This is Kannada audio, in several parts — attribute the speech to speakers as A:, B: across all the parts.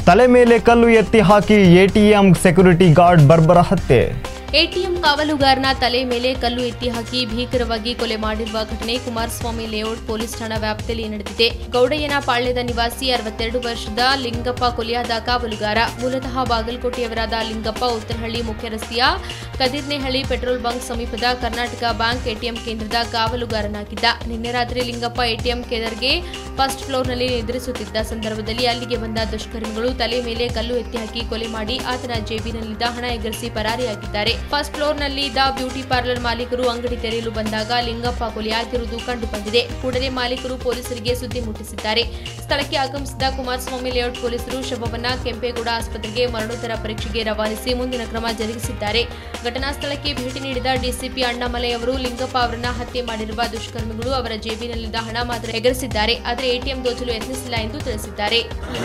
A: ತಲೆ ಮೇಲೆ ಕಲ್ಲು ಎತ್ತಿ ಹಾಕಿ ಎಟಿಎಂ ಸೆಕ್ಯೂರಿಟಿ ಗಾರ್ಡ್ ಬರ್ಬರ ಹತ್ಯೆ
B: ಎಟಿಎಂ ಕಾವಲುಗಾರನ ತಲೆ ಮೇಲೆ ಕಲ್ಲು ಎತ್ತಿ ಹಾಕಿ ಭೀಕರವಾಗಿ ಕೊಲೆ ಮಾಡಿರುವ ಘಟನೆ ಕುಮಾರಸ್ವಾಮಿ ಲೇಔಟ್ ಪೊಲೀಸ್ ಠಾಣಾ ವ್ಯಾಪ್ತಿಯಲ್ಲಿ ನಡೆದಿದೆ ಗೌಡಯ್ಯನ ಪಾಳ್ಯದ ನಿವಾಸಿ ಅರವತ್ತೆರಡು ವರ್ಷದ ಲಿಂಗಪ್ಪ ಕೊಲೆಯಾದ ಕಾವಲುಗಾರ ಮೂಲತಃ ಬಾಗಲಕೋಟೆಯವರಾದ ಲಿಂಗಪ್ಪ ಉತ್ತರಹಳ್ಳಿ ಮುಖ್ಯ ರಸ್ತೆಯ ಕದಿರ್ನೆಹಳ್ಳಿ ಪೆಟ್ರೋಲ್ ಬಂಕ್ ಸಮೀಪದ ಕರ್ನಾಟಕ ಬ್ಯಾಂಕ್ ಎಟಿಎಂ ಕೇಂದ್ರದ ಕಾವಲುಗಾರನಾಗಿದ್ದ ನಿನ್ನೆ ರಾತ್ರಿ ಲಿಂಗಪ್ಪ ಎಟಿಎಂ ಕೇಂದ್ರಗೆ ಫಸ್ಟ್ ಫ್ಲೋರ್ನಲ್ಲಿ ನಿದ್ರಿಸುತ್ತಿದ್ದ ಸಂದರ್ಭದಲ್ಲಿ ಅಲ್ಲಿಗೆ ಬಂದ ದುಷ್ಕರ್ಮಿಗಳು ತಲೆ ಮೇಲೆ ಕಲ್ಲು ಎತ್ತಿ ಹಾಕಿ ಕೊಲೆ ಮಾಡಿ ಆತನ ಜೇಬಿನಲ್ಲಿದ್ದ ಹಣ ಎಗರಿಸಿ ಪರಾರಿಯಾಗಿದ್ದಾರೆ ಫಸ್ಟ್ ಫ್ಲೋರ್ನಲ್ಲಿ ಇದ್ದ ಬ್ಯೂಟಿ ಪಾರ್ಲರ್ ಮಾಲೀಕರು ಅಂಗಡಿ ತೆರೆಯಲು ಬಂದಾಗ ಲಿಂಗಪ್ಪ ಕೊಲೆಯಾಗಿರುವುದು ಕಂಡು ಬಂದಿದೆ ಕೂಡಲೇ ಮಾಲೀಕರು ಪೊಲೀಸರಿಗೆ ಸುದ್ದಿ ಮುಟ್ಟಿಸಿದ್ದಾರೆ ಸ್ಥಳಕ್ಕೆ ಆಗಮಿಸಿದ ಕುಮಾರಸ್ವಾಮಿ ಲೇಔಟ್ ಪೊಲೀಸರು ಶವವನ್ನ ಕೆಂಪೇಗೌಡ ಆಸ್ಪತ್ರೆಗೆ ಮರಣೋತ್ತರ ಪರೀಕ್ಷೆಗೆ ರವಾನಿಸಿ ಮುಂದಿನ ಕ್ರಮ ಜರುಗಿಸಿದ್ದಾರೆ ಘಟನಾ ಸ್ಥಳಕ್ಕೆ ಭೇಟಿ ನೀಡಿದ ಡಿಸಿಪಿ ಅಣ್ಣಾಮಲೈ ಅವರು ಲಿಂಗಪ್ಪ ಅವರನ್ನ ಹತ್ಯೆ ಮಾಡಿರುವ ದುಷ್ಕರ್ಮಿಗಳು ಅವರ ಜೇಬಿನಲ್ಲಿದ್ದ ಹಣ ಮಾತ್ರ ಎಗರಿಸಿದ್ದಾರೆ ಆದರೆ ಎಟಿಎಂ ದೋಚಲು ಯತ್ನಿಸಿಲ್ಲ ಎಂದು ತಿಳಿಸಿದ್ದಾರೆ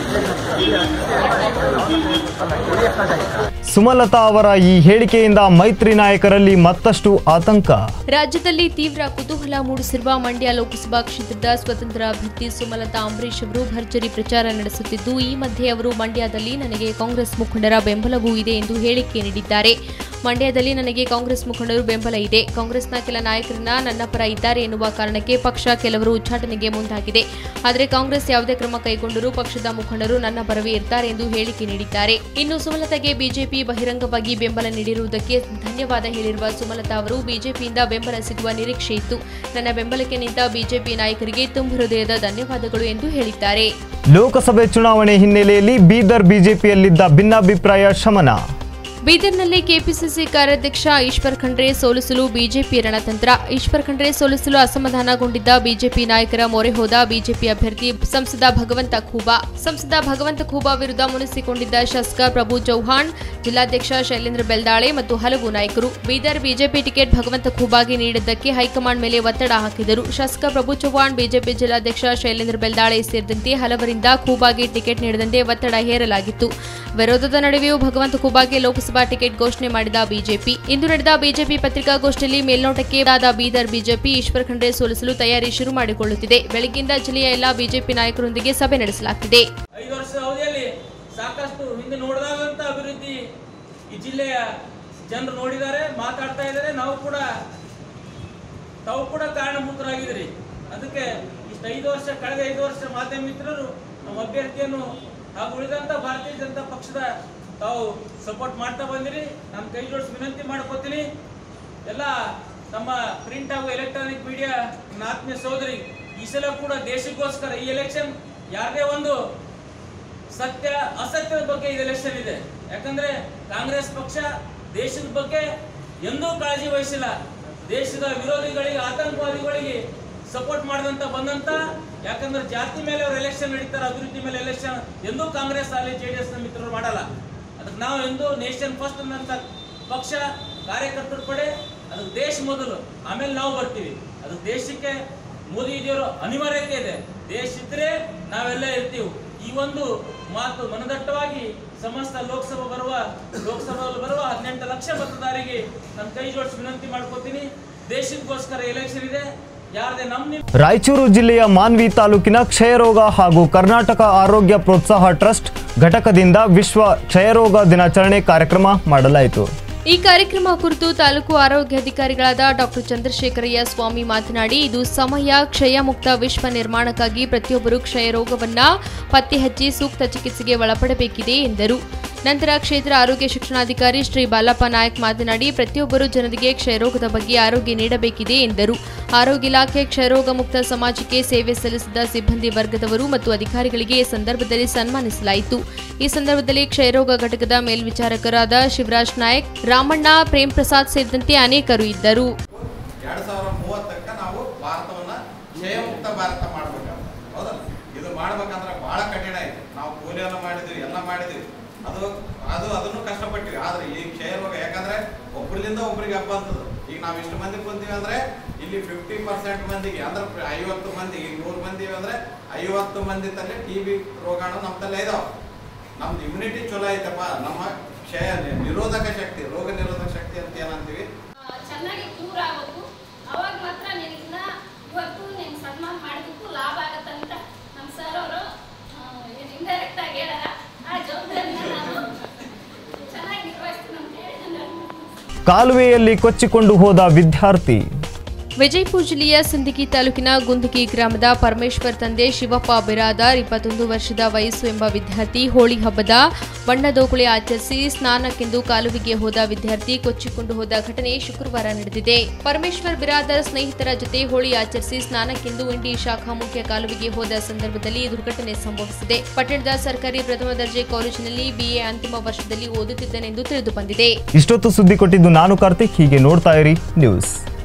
A: ಸುಮಲತಾ ಅವರ ಈ ಹೇಳಿಕೆಯಿಂದ ಮೈತ್ರಿ ನಾಯಕರಲ್ಲಿ ಮತ್ತಷ್ಟು ಆತಂಕ
B: ರಾಜ್ಯದಲ್ಲಿ ತೀವ್ರ ಕುತೂಹಲ ಮೂಡಿಸಿರುವ ಮಂಡ್ಯ ಲೋಕಸಭಾ ಕ್ಷೇತ್ರದ ಸ್ವತಂತ್ರ ಅಭ್ಯರ್ಥಿ ಸುಮಲತಾ ಅಂಬರೀಶ್ ಅವರು ಭರ್ಜರಿ ಪ್ರಚಾರ ನಡೆಸುತ್ತಿದ್ದು ಈ ಮಧ್ಯೆ ಅವರು ಮಂಡ್ಯದಲ್ಲಿ ನನಗೆ ಕಾಂಗ್ರೆಸ್ ಮುಖಂಡರ ಬೆಂಬಲವೂ ಇದೆ ಎಂದು ಹೇಳಿಕೆ ನೀಡಿದ್ದಾರೆ ಮಂಡ್ಯದಲ್ಲಿ ನನಗೆ ಕಾಂಗ್ರೆಸ್ ಮುಖಂಡರು ಬೆಂಬಲ ಇದೆ ಕಾಂಗ್ರೆಸ್ನ ಕೆಲ ನಾಯಕರನ್ನ ನನ್ನ ಪರ ಇದ್ದಾರೆ ಎನ್ನುವ ಕಾರಣಕ್ಕೆ ಪಕ್ಷ ಕೆಲವರು ಉಚ್ಚಾಟನೆಗೆ ಮುಂದಾಗಿದೆ ಆದರೆ ಕಾಂಗ್ರೆಸ್ ಯಾವುದೇ ಕ್ರಮ ಕೈಗೊಂಡರೂ ಪಕ್ಷದ ಮುಖಂಡರು ನನ್ನ ಪರವೇ ಇರ್ತಾರೆ ಎಂದು ಹೇಳಿಕೆ ನೀಡಿದ್ದಾರೆ ಇನ್ನು ಸುಮಲತಾಗೆ ಬಿಜೆಪಿ ಬಹಿರಂಗವಾಗಿ ಬೆಂಬಲ ನೀಡಿರುವುದಕ್ಕೆ ಧನ್ಯವಾದ ಹೇಳಿರುವ ಸುಮಲತಾ ಅವರು ಬಿಜೆಪಿಯಿಂದ ಬೆಂಬಲ ಸಿಗುವ ನಿರೀಕ್ಷೆ ಇತ್ತು ನನ್ನ ಬೆಂಬಲಕ್ಕೆ ನಿಂತ ಬಿಜೆಪಿ ನಾಯಕರಿಗೆ ತುಂಬ ಹೃದಯದ ಧನ್ಯವಾದಗಳು ಎಂದು ಹೇಳಿದ್ದಾರೆ
A: ಲೋಕಸಭೆ ಚುನಾವಣೆ ಹಿನ್ನೆಲೆಯಲ್ಲಿ ಬೀದರ್ ಬಿಜೆಪಿಯಲ್ಲಿದ್ದ ಭಿನ್ನಾಭಿಪ್ರಾಯ ಶಮನ
B: ಬೀದರ್ನಲ್ಲಿ ಕೆಪಿಸಿಸಿ ಕಾರ್ಯಾಧ್ಯಕ್ಷ ಈಶ್ವರ್ ಖಂಡ್ರೆ ಸೋಲಿಸಲು ಬಿಜೆಪಿ ರಣತಂತ್ರ ಈಶ್ವರ್ ಖಂಡ್ರೆ ಸೋಲಿಸಲು ಅಸಮಾಧಾನಗೊಂಡಿದ್ದ ಬಿಜೆಪಿ ನಾಯಕರ ಮೊರೆ ಹೋದ ಬಿಜೆಪಿ ಅಭ್ಯರ್ಥಿ ಸಂಸದ ಭಗವಂತ ಖೂಬಾ ಸಂಸದ ಭಗವಂತ ಖೂಬಾ ವಿರುದ್ಧ ಮುನಿಸಿಕೊಂಡಿದ್ದ ಶಾಸಕ ಪ್ರಭು ಚೌಹಾಣ್ ಜಿಲ್ಲಾಧ್ಯಕ್ಷ ಶೈಲೇಂದ್ರ ಬೆಲ್ದಾಳೆ ಮತ್ತು ಹಲವು ನಾಯಕರು ಬೀದರ್ ಬಿಜೆಪಿ ಟಿಕೆಟ್ ಭಗವಂತ ಖೂಬಾಗೆ ನೀಡಿದ್ದಕ್ಕೆ ಹೈಕಮಾಂಡ್ ಮೇಲೆ ಒತ್ತಡ ಹಾಕಿದರು ಶಾಸಕ ಪ್ರಭು ಚೌಹಾಣ್ ಬಿಜೆಪಿ ಜಿಲ್ಲಾಧ್ಯಕ್ಷ ಶೈಲೇಂದ್ರ ಬೆಲ್ದಾಳೆ ಸೇರಿದಂತೆ ಹಲವರಿಂದ ಖೂಬಾಗೆ ಟಿಕೆಟ್ ನೀಡದಂತೆ ಒತ್ತಡ ಹೇರಲಾಗಿತ್ತು ವಿರೋಧದ ನಡುವೆಯೂ ಭಗವಂತ ಖೂಬಾಗೆ ಲೋಕಸಭಾ ಟಿಕೆಟ್ ಘೋಷಣೆ ಮಾಡಿದ ಬಿಜೆಪಿ ಇಂದು ನಡೆದ ಬಿಜೆಪಿ ಪತ್ರಿಕಾಗೋಷ್ಠಿಯಲ್ಲಿ ಮೇಲ್ನೋಟಕ್ಕೆ ಆದ ಬೀದರ್ ಬಿಜೆಪಿ ಈಶ್ವರ್ ಖಂಡ್ರೆ ಸೋಲಿಸಲು ತಯಾರಿ ಶುರು ಮಾಡಿಕೊಳ್ಳುತ್ತಿದೆ ಬೆಳಗ್ಗಿಂದ ಜಿಲ್ಲೆಯ ಎಲ್ಲಾ ಬಿಜೆಪಿ ನಾಯಕರೊಂದಿಗೆ ಸಭೆ ನಡೆಸಲಾಗುತ್ತಿದೆ
C: ಐದು ವರ್ಷ ಅವಧಿಯಲ್ಲಿ ಸಾಕಷ್ಟು ಹಿಂದೆ ನೋಡಿದಾಗಂತ ಅಭಿವೃದ್ಧಿ ಈ ಜಿಲ್ಲೆಯ ಜನರು ನೋಡಿದ್ದಾರೆ ಮಾತಾಡ್ತಾ ಇದ್ದಾರೆ ನಾವು ಕೂಡ ತಾವು ಕೂಡ ಕಾರಣಭೂತರಾಗಿದ್ದೀರಿ ಅದಕ್ಕೆ ಇಷ್ಟು ಐದು ವರ್ಷ ಕಳೆದ ಐದು ವರ್ಷ ಮಾಧ್ಯಮ ಮಿತ್ರರು ನಮ್ಮ ಅಭ್ಯರ್ಥಿಯನ್ನು ಹಾಗೂ ಉಳಿದಂತ ಭಾರತೀಯ ಜನತಾ ಪಕ್ಷದ ತಾವು ಸಪೋರ್ಟ್ ಮಾಡ್ತಾ ಬಂದಿರಿ ನಾನು ಕೈ ಜೋಡಿಸಿ ವಿನಂತಿ ಮಾಡ್ಕೋತೀನಿ ಎಲ್ಲ ನಮ್ಮ ಪ್ರಿಂಟ್ ಹಾಗೂ ಎಲೆಕ್ಟ್ರಾನಿಕ್ ಮೀಡಿಯಾ ನನ್ನ ಆತ್ಮೀಯ ಸಹೋದರಿ ಈ ಸಲ ಕೂಡ ದೇಶಕ್ಕೋಸ್ಕರ ಈ ಎಲೆಕ್ಷನ್ ಯಾರದೇ ಒಂದು ಸತ್ಯ ಅಸತ್ಯದ ಬಗ್ಗೆ ಇದು ಎಲೆಕ್ಷನ್ ಇದೆ ಯಾಕಂದ್ರೆ ಕಾಂಗ್ರೆಸ್ ಪಕ್ಷ ದೇಶದ ಬಗ್ಗೆ ಎಂದೂ ಕಾಳಜಿ ವಹಿಸಿಲ್ಲ ದೇಶದ ವಿರೋಧಿಗಳಿಗೆ ಆತಂಕವಾದಿಗಳಿಗೆ ಸಪೋರ್ಟ್ ಮಾಡಿದಂತ ಬಂದಂತ ಯಾಕಂದ್ರೆ ಜಾತಿ ಮೇಲೆ ಅವ್ರು ಎಲೆಕ್ಷನ್ ನಡೀತಾರೆ ಅಭಿವೃದ್ಧಿ ಮೇಲೆ ಎಲೆಕ್ಷನ್ ಎಂದೂ ಕಾಂಗ್ರೆಸ್ ಆಗಲಿ ಜೆ ಡಿ ಎಸ್ ನ ಮಿತ್ರರು ಮಾಡಲ್ಲ ಅದಕ್ಕೆ ನಾವು ಎಂದೂ ನೇಷನ್ ಫಸ್ಟ್ ಅನ್ನಂತ ಪಕ್ಷ ಕಾರ್ಯಕರ್ತರ ಪಡೆ ಅದಕ್ಕೆ ದೇಶ ಮೊದಲು ಆಮೇಲೆ ನಾವು ಬರ್ತೀವಿ ಅದಕ್ಕೆ ದೇಶಕ್ಕೆ ಮೋದಿಜಿಯವರು ಅನಿವಾರ್ಯತೆ ಇದೆ ದೇಶ ಇದ್ರೆ ನಾವೆಲ್ಲ ಇರ್ತೀವಿ ಈ ಒಂದು ಮಾತು ಮನದಟ್ಟವಾಗಿ ಸಮಸ್ತ ಲೋಕಸಭಾ ಬರುವ ಲೋಕಸಭೆಯಲ್ಲಿ ಬರುವ ಹದಿನೆಂಟು ಲಕ್ಷ ಮತದಾರರಿಗೆ ನಾನು ಕೈ ಜೋಡಿಸಿ ವಿನಂತಿ ಮಾಡ್ಕೋತೀನಿ ದೇಶಕ್ಕೋಸ್ಕರ ಎಲೆಕ್ಷನ್ ಇದೆ ಯಾರದೇ ನಮ್ ನಿಮ್
A: ರಾಯಚೂರು ಜಿಲ್ಲೆಯ ಮಾನ್ವಿ ತಾಲೂಕಿನ ಕ್ಷಯರೋಗ ಹಾಗೂ ಕರ್ನಾಟಕ ಆರೋಗ್ಯ ಪ್ರೋತ್ಸಾಹ ಟ್ರಸ್ಟ್ ಘಟಕದಿಂದ ವಿಶ್ವ ಕ್ಷಯರೋಗ ದಿನಾಚರಣೆ ಕಾರ್ಯಕ್ರಮ ಮಾಡಲಾಯಿತು
B: ಈ ಕಾರ್ಯಕ್ರಮ ಕುರಿತು ತಾಲೂಕು ಆರೋಗ್ಯಾಧಿಕಾರಿಗಳಾದ ಡಾಕ್ಟರ್ ಚಂದ್ರಶೇಖರಯ್ಯ ಸ್ವಾಮಿ ಮಾತನಾಡಿ ಇದು ಸಮಯ ಕ್ಷಯ ಮುಕ್ತ ವಿಶ್ವ ನಿರ್ಮಾಣಕ್ಕಾಗಿ ಪ್ರತಿಯೊಬ್ಬರು ಕ್ಷಯ ರೋಗವನ್ನ ಪತ್ತೆ ಹಚ್ಚಿ ಸೂಕ್ತ ಚಿಕಿತ್ಸೆಗೆ ಒಳಪಡಬೇಕಿದೆ ಎಂದರು ನಂತರ ಕ್ಷೇತ್ರ ಆರೋಗ್ಯ ಶಿಕ್ಷಣಾಧಿಕಾರಿ ಶ್ರೀ ಬಾಲಪ್ಪ ನಾಯಕ್ ಮಾತನಾಡಿ ಪ್ರತಿಯೊಬ್ಬರು ಜನರಿಗೆ ಕ್ಷಯರೋಗದ ಬಗ್ಗೆ ಆರೋಗ್ಯ ನೀಡಬೇಕಿದೆ ಎಂದರು ಆರೋಗ್ಯ ಇಲಾಖೆ ಕ್ಷಯರೋಗ ಮುಕ್ತ ಸಮಾಜಕ್ಕೆ ಸೇವೆ ಸಲ್ಲಿಸಿದ ಸಿಬ್ಬಂದಿ ವರ್ಗದವರು ಮತ್ತು ಅಧಿಕಾರಿಗಳಿಗೆ ಈ ಸಂದರ್ಭದಲ್ಲಿ ಸನ್ಮಾನಿಸಲಾಯಿತು ಈ ಸಂದರ್ಭದಲ್ಲಿ ಕ್ಷಯರೋಗ ಘಟಕದ ಮೇಲ್ವಿಚಾರಕರಾದ ಶಿವರಾಜ್ ನಾಯಕ್ ರಾಮಣ್ಣ ಪ್ರೇಮ್ ಪ್ರಸಾದ್ ಸೇರಿದಂತೆ ಅನೇಕರು ಇದ್ದರು
D: ಎರಡ್ ಸಾವಿರ ಮೂವತ್ತಕ್ಕ ನಾವು ಭಾರತವನ್ನ ಕ್ಷಯಮುಕ್ತ ಭಾರತ ಮಾಡ್ಬೇಕಾಗುತ್ತೆ ಹೌದಲ್ಲ ಇದು ಮಾಡ್ಬೇಕಂದ್ರೆ ಬಹಳ ಕಠಿಣ ಐತೆ ನಾವು ಪೋಲಿಯೋನ ಮಾಡಿದ್ವಿ ಎಲ್ಲ ಮಾಡಿದ್ವಿ ಅದು ಅದು ಅದನ್ನು ಕಷ್ಟಪಟ್ಟಿವಿ ಆದ್ರೆ ಈ ಕ್ಷಯ ರೋಗ ಯಾಕಂದ್ರೆ ಒಬ್ಬರಿಂದ ಒಬ್ರಿಗೆ ಹಬ್ಬಂತದ್ದು ಈಗ ನಾವು ಇಷ್ಟು ಮಂದಿ ಕುಂತೀವಿ ಅಂದ್ರೆ ಇಲ್ಲಿ ಫಿಫ್ಟಿ ಪರ್ಸೆಂಟ್ ಮಂದಿಗೆ ಅಂದ್ರೆ ಐವತ್ತು ಮಂದಿ ಈಗ ನೂರು ಮಂದಿ ಅಂದ್ರೆ ಐವತ್ತು ಮಂದಿ ತಲೆ ಟಿ ಬಿ ರೋಗಾಣು ನಮ್ಮ ತಲೆ ಇದಾವ ನಮ್ದು ಇಮ್ಯುನಿಟಿ ಚಲೋ ಐತಪ್ಪ ನಮ್ಮ ಕ್ಷಯ ನಿರೋಧಕ ಶಕ್ತಿ ರೋಗ ನಿರೋಧಕ ಶಕ್ತಿ ಅಂತ ಏನಂತೀವಿ
E: ಆ, ಚೆನ್ನಾಗಿ ಕ್ಯೂರ್ ಆಗೋದು ಅವಾಗ ಮಾತ್ರ ನಿನ್ನ ಇವತ್ತು ನಿನ್ ಸನ್ಮಾನ ಮಾಡಿದ್ದಕ್ಕೂ ಲಾಭ ಆಗತ್ತಂತ ನಮ್ಮ ಸರ್ ಅವರು ಇಂಡೈರೆಕ್ಟ್ ಆಗಿ ಹೇಳಾರ ಆ ಜೋ
A: ಕಾಲುವೆಯಲ್ಲಿ ಕೊಚ್ಚಿಕೊಂಡು ಹೋದ ವಿದ್ಯಾರ್ಥಿ
B: ವಿಜಯಪುರ ಜಿಲ್ಲೆಯ ಸಿಂದಗಿ ತಾಲೂಕಿನ ಗುಂದಗಿ ಗ್ರಾಮದ ಪರಮೇಶ್ವರ್ ತಂದೆ ಶಿವಪ್ಪ ಬಿರಾದಾರ್ ಇಪ್ಪತ್ತೊಂದು ವರ್ಷದ ವಯಸ್ಸು ಎಂಬ ವಿದ್ಯಾರ್ಥಿ ಹೋಳಿ ಹಬ್ಬದ ಬಣ್ಣದೋಕುಳಿ ಆಚರಿಸಿ ಸ್ನಾನಕ್ಕೆಂದು ಕಾಲುವೆಗೆ ಹೋದ ವಿದ್ಯಾರ್ಥಿ ಕೊಚ್ಚಿಕೊಂಡು ಹೋದ ಘಟನೆ ಶುಕ್ರವಾರ ನಡೆದಿದೆ ಪರಮೇಶ್ವರ್ ಬಿರಾದಾರ್ ಸ್ನೇಹಿತರ ಜೊತೆ ಹೋಳಿ ಆಚರಿಸಿ ಸ್ನಾನಕ್ಕೆಂದು ಇಂಡಿ ಶಾಖಾ ಮುಖ್ಯ ಕಾಲುವೆಗೆ ಹೋದ ಸಂದರ್ಭದಲ್ಲಿ ಈ ದುರ್ಘಟನೆ ಸಂಭವಿಸಿದೆ ಪಟ್ಟಣದ ಸರ್ಕಾರಿ ಪ್ರಥಮ ದರ್ಜೆ ಕಾಲೇಜಿನಲ್ಲಿ ಬಿಎ ಅಂತಿಮ ವರ್ಷದಲ್ಲಿ ಓದುತ್ತಿದ್ದನೆಂದು ತಿಳಿದು ಬಂದಿದೆ
A: ಇಷ್ಟೊತ್ತು ಸುದ್ದಿ ಕೊಟ್ಟಿದ್ದು ನಾನು ಕಾರ್ತಿಕ್ ಹೀಗೆ ನೋಡ್ತಾ ಇರಿ ನ್ಯೂಸ್